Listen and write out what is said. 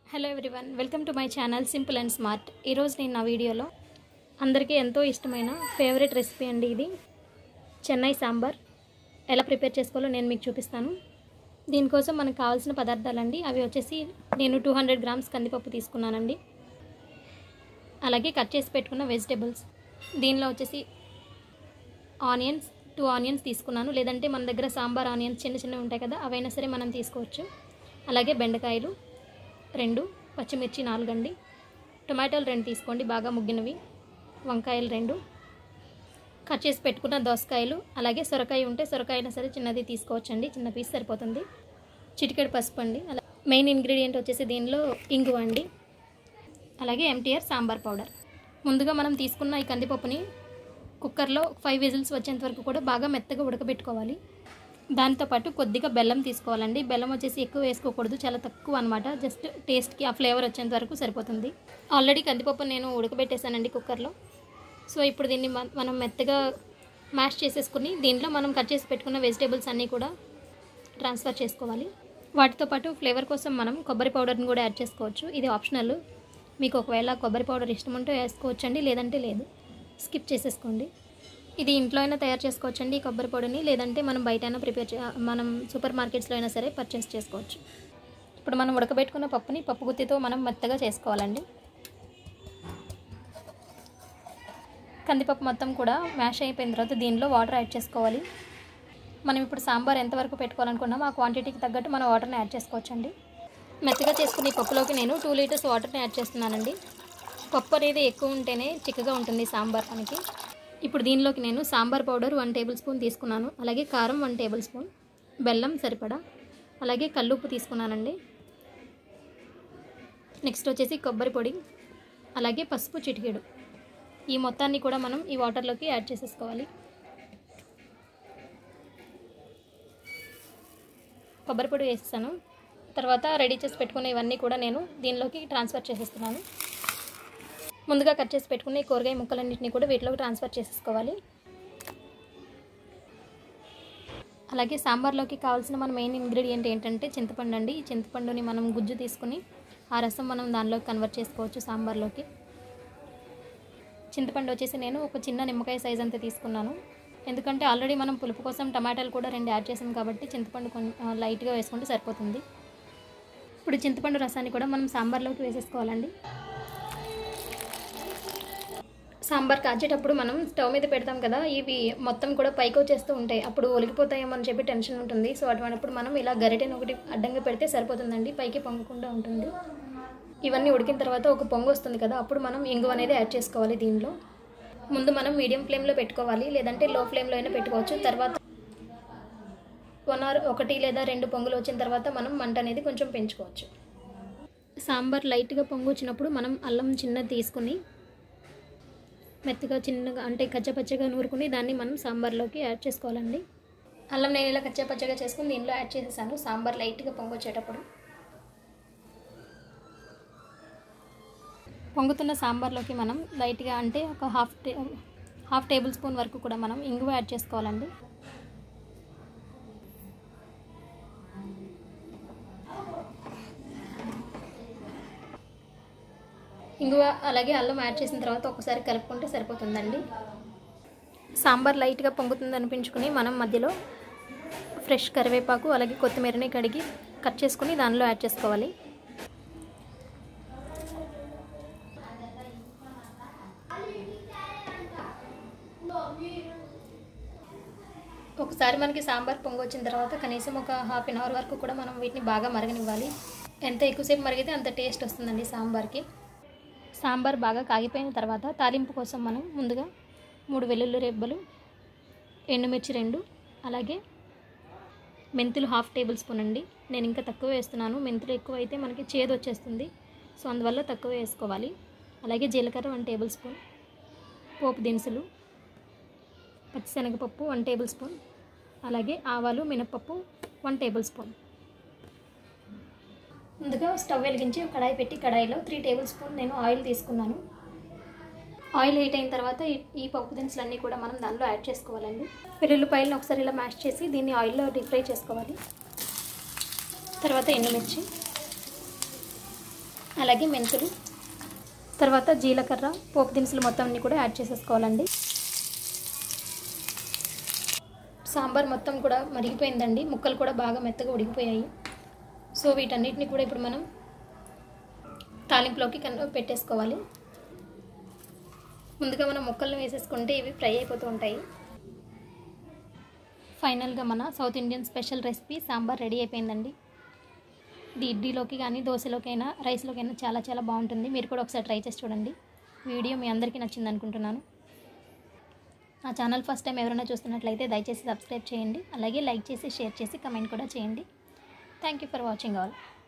hello everyone welcome to my channel simple and smart ఈరోజు నేను నా వీడియోలో అందరికీ ఎంతో ఇష్టమైన ఫేవరెట్ రెసిపీ అండి ఇది చెన్నై సాంబార్ ఎలా ప్రిపేర్ చేసుకోవాలో నేను మీకు చూపిస్తాను దీనికోసం మనకు కావాల్సిన పదార్థాలండి అవి వచ్చేసి నేను టూ హండ్రెడ్ గ్రామ్స్ కందిపప్పు తీసుకున్నానండి అలాగే కట్ చేసి పెట్టుకున్న వెజిటేబుల్స్ దీనిలో వచ్చేసి ఆనియన్స్ టూ ఆనియన్స్ తీసుకున్నాను లేదంటే మన దగ్గర సాంబార్ ఆనియన్స్ చిన్న చిన్నవి ఉంటాయి కదా అవైనా సరే మనం తీసుకోవచ్చు అలాగే బెండకాయలు రెండు పచ్చిమిర్చి నాలుగండి టొమాటోలు రెండు తీసుకోండి బాగా ముగ్గినవి వంకాయలు రెండు కట్ చేసి పెట్టుకున్న దోసకాయలు అలాగే సొరకాయ ఉంటే సొరకాయ అయినా సరే చిన్నది తీసుకోవచ్చండి చిన్న పీస్ సరిపోతుంది చిటికెడు పసుపు అండి అలా మెయిన్ ఇంగ్రీడియంట్ వచ్చేసి దీనిలో ఇంగువ అండి అలాగే ఎంటీఆర్ సాంబార్ పౌడర్ ముందుగా మనం తీసుకున్న ఈ కందిపప్పుని కుక్కర్లో ఫైవ్ విజిల్స్ వచ్చేంత వరకు కూడా బాగా మెత్తగా ఉడకబెట్టుకోవాలి దాంతోపాటు కొద్దిగా బెల్లం తీసుకోవాలండి బెల్లం వచ్చేసి ఎక్కువ వేసుకోకూడదు చాలా తక్కువ అనమాట జస్ట్ టేస్ట్కి ఆ ఫ్లేవర్ వచ్చేంత వరకు సరిపోతుంది ఆల్రెడీ కందిపప్పు నేను ఉడకబెట్టేశానండి కుక్కర్లో సో ఇప్పుడు దీన్ని మన- మనం మెత్తగా మ్యాష్ చేసేసుకుని దీంట్లో మనం కట్ చేసి పెట్టుకున్న వెజిటేబుల్స్ అన్నీ కూడా ట్రాన్స్ఫర్ చేసుకోవాలి వాటితో పాటు ఫ్లేవర్ కోసం మనం కొబ్బరి పౌడర్ని కూడా యాడ్ చేసుకోవచ్చు ఇది ఆప్షనల్ మీకు ఒకవేళ కొబ్బరి పౌడర్ ఇష్టం ఉంటే వేసుకోవచ్చండి లేదంటే లేదు స్కిప్ చేసేసుకోండి ఇది ఇంట్లో అయినా తయారు చేసుకోవచ్చండి ఈ కొబ్బరి పొడిని లేదంటే మనం బయట అయినా ప్రిపేర్ చే మనం సూపర్ మార్కెట్స్లో అయినా సరే పర్చేస్ చేసుకోవచ్చు ఇప్పుడు మనం ఉడకబెట్టుకున్న పప్పుని పప్పు గుత్తితో మనం మెత్తగా చేసుకోవాలండి కందిపప్పు మొత్తం కూడా మ్యాష్ అయిపోయిన తర్వాత దీనిలో వాటర్ యాడ్ చేసుకోవాలి మనం ఇప్పుడు సాంబార్ ఎంతవరకు పెట్టుకోవాలనుకున్నామో ఆ క్వాంటిటీకి తగ్గట్టు మనం వాటర్ని యాడ్ చేసుకోవచ్చండి మెత్తగా చేసుకునే పప్పులోకి నేను టూ లీటర్స్ వాటర్ని యాడ్ చేస్తున్నానండి పప్పు అనేది ఎక్కువ ఉంటేనే చిక్కగా ఉంటుంది సాంబార్ మనకి ఇప్పుడు దీనిలోకి నేను sambar powder one tablespoon తీసుకున్నాను అలాగే కారం వన్ టేబుల్ స్పూన్ బెల్లం సరిపడా అలాగే కల్లుప్పు తీసుకున్నానండి నెక్స్ట్ వచ్చేసి కొబ్బరి పొడి అలాగే పసుపు చిటికెడు ఈ మొత్తాన్ని కూడా మనం ఈ వాటర్లోకి యాడ్ చేసేసుకోవాలి కొబ్బరి పొడి వేస్తాను తర్వాత రెడీ చేసి పెట్టుకున్న ఇవన్నీ కూడా నేను దీనిలోకి ట్రాన్స్ఫర్ చేసేస్తున్నాను ముందుగా కట్ చేసి పెట్టుకున్న ఈ కూరగాయ ముక్కలన్నింటినీ కూడా వీటిలోకి ట్రాన్స్ఫర్ చేసేసుకోవాలి అలాగే సాంబార్లోకి కావాల్సిన మన మెయిన్ ఇంగ్రీడియంట్ ఏంటంటే చింతపండు అండి ఈ చింతపండుని మనం గుజ్జు తీసుకుని ఆ రసం మనం దానిలోకి కన్వర్ట్ చేసుకోవచ్చు సాంబార్లోకి చింతపండు వచ్చేసి నేను ఒక చిన్న నిమ్మకాయ సైజ్ అంతా తీసుకున్నాను ఎందుకంటే ఆల్రెడీ మనం పులుపు కోసం టమాటాలు కూడా రెండు యాడ్ చేసాం కాబట్టి చింతపండు కొంచెం లైట్గా వేసుకుంటే సరిపోతుంది ఇప్పుడు చింతపండు రసాన్ని కూడా మనం సాంబార్లోకి వేసేసుకోవాలండి సాంబార్ కాచేటప్పుడు మనం స్టవ్ మీద పెడతాం కదా ఇవి మొత్తం కూడా పైకి వచ్చేస్తూ ఉంటాయి అప్పుడు ఒలిగిపోతాయేమో అని చెప్పి టెన్షన్ ఉంటుంది సో అటువంటిప్పుడు మనం ఇలా గరిటెని ఒకటి అడ్డంగా పెడితే సరిపోతుందండి పైకి పొంగకుండా ఉంటుంది ఇవన్నీ ఉడికిన తర్వాత ఒక పొంగు వస్తుంది కదా అప్పుడు మనం ఇంగు అనేది యాడ్ చేసుకోవాలి దీనిలో ముందు మనం మీడియం ఫ్లేమ్లో పెట్టుకోవాలి లేదంటే లో ఫ్లేమ్లో అయినా పెట్టుకోవచ్చు తర్వాత వన్ అవర్ ఒకటి లేదా రెండు పొంగులు వచ్చిన తర్వాత మనం మంట అనేది కొంచెం పెంచుకోవచ్చు సాంబార్ లైట్గా పొంగు వచ్చినప్పుడు మనం అల్లం చిన్నది తీసుకుని మెత్తగా చిన్నగా అంటే కచ్చపచ్చగా నూరుకుని దాన్ని మనం సాంబార్లోకి యాడ్ చేసుకోవాలండి అల్లం నేను ఇలా కచ్చపచ్చగా చేసుకుని దీనిలో యాడ్ చేసేసాను సాంబార్ లైట్గా పొంగొచ్చేటప్పుడు పొంగుతున్న సాంబార్లోకి మనం లైట్గా అంటే ఒక హాఫ్ టే హాఫ్ టేబుల్ స్పూన్ వరకు కూడా మనం ఇంగువ యాడ్ చేసుకోవాలండి ఇంగువ అలాగే అల్లం యాడ్ చేసిన తర్వాత ఒకసారి కలుపుకుంటే సరిపోతుందండి సాంబార్ లైట్గా పొంగుతుంది అనిపించుకుని మనం మధ్యలో ఫ్రెష్ కరివేపాకు అలాగే కొత్తిమీరని కడిగి కట్ చేసుకుని దానిలో యాడ్ చేసుకోవాలి ఒకసారి మనకి సాంబార్ పొంగు వచ్చిన తర్వాత కనీసం ఒక హాఫ్ అన్ అవర్ వరకు కూడా మనం వీటిని బాగా మరగనివ్వాలి ఎంత ఎక్కువసేపు మరిగితే అంత టేస్ట్ వస్తుందండి సాంబార్కి సాంబార్ బాగా కాగిపోయిన తర్వాత తాలింపు కోసం మనం ముందుగా మూడు వెల్లుల్లి రెబ్బలు ఎండుమిర్చి రెండు అలాగే మెంతులు హాఫ్ టేబుల్ స్పూన్ అండి నేను ఇంకా తక్కువ వేస్తున్నాను మెంతులు ఎక్కువ అయితే మనకి చేదు వచ్చేస్తుంది సో అందువల్ల తక్కువ వేసుకోవాలి అలాగే జీలకర్ర వన్ టేబుల్ స్పూన్ పోపు దినుసులు పచ్చిశనగపప్పు వన్ టేబుల్ స్పూన్ అలాగే ఆవాలు మినపప్పు వన్ టేబుల్ స్పూన్ ముందుగా స్టవ్ వెలిగించి కడాయి పెట్టి కడాయిలో త్రీ టేబుల్ స్పూన్ నేను ఆయిల్ తీసుకున్నాను ఆయిల్ హీట్ అయిన తర్వాత ఈ- ఈ పప్పు దినుసులన్నీ కూడా మనం దానిలో యాడ్ చేసుకోవాలండి వెల్లుల్లిపాయలను ఒకసారి ఇలా మ్యాష్ చేసి దీన్ని ఆయిల్లో డీప్ ఫ్రై చేసుకోవాలి తర్వాత ఎండుమిర్చి అలాగే మెంతులు తర్వాత జీలకర్ర పోపు దినుసులు మొత్తం అన్ని కూడా యాడ్ చేసేసుకోవాలండి సాంబార్ మొత్తం కూడా మరిగిపోయిందండి ముక్కలు కూడా బాగా మెత్తగా ఉడికిపోయాయి సో వీటన్నిటిని కూడా ఇప్పుడు మనం తాలింపులోకి కన్ పెట్టేసుకోవాలి ముందుగా మనం ముక్కలను వేసేసుకుంటే ఇవి ఫ్రై అయిపోతూ ఉంటాయి ఫైనల్గా మన South Indian special recipe sambar ready అయిపోయిందండి ఇది ఇడ్లీలోకి కానీ దోశలోకైనా రైస్లోకైనా చాలా చాలా బాగుంటుంది మీరు కూడా ఒకసారి ట్రై చేసి చూడండి వీడియో మీ అందరికీ నచ్చింది అనుకుంటున్నాను నా ఛానల్ ఫస్ట్ టైం ఎవరైనా చూస్తున్నట్లయితే దయచేసి సబ్స్క్రైబ్ చేయండి అలాగే లైక్ చేసి షేర్ చేసి కమెంట్ కూడా చేయండి thank you for watching all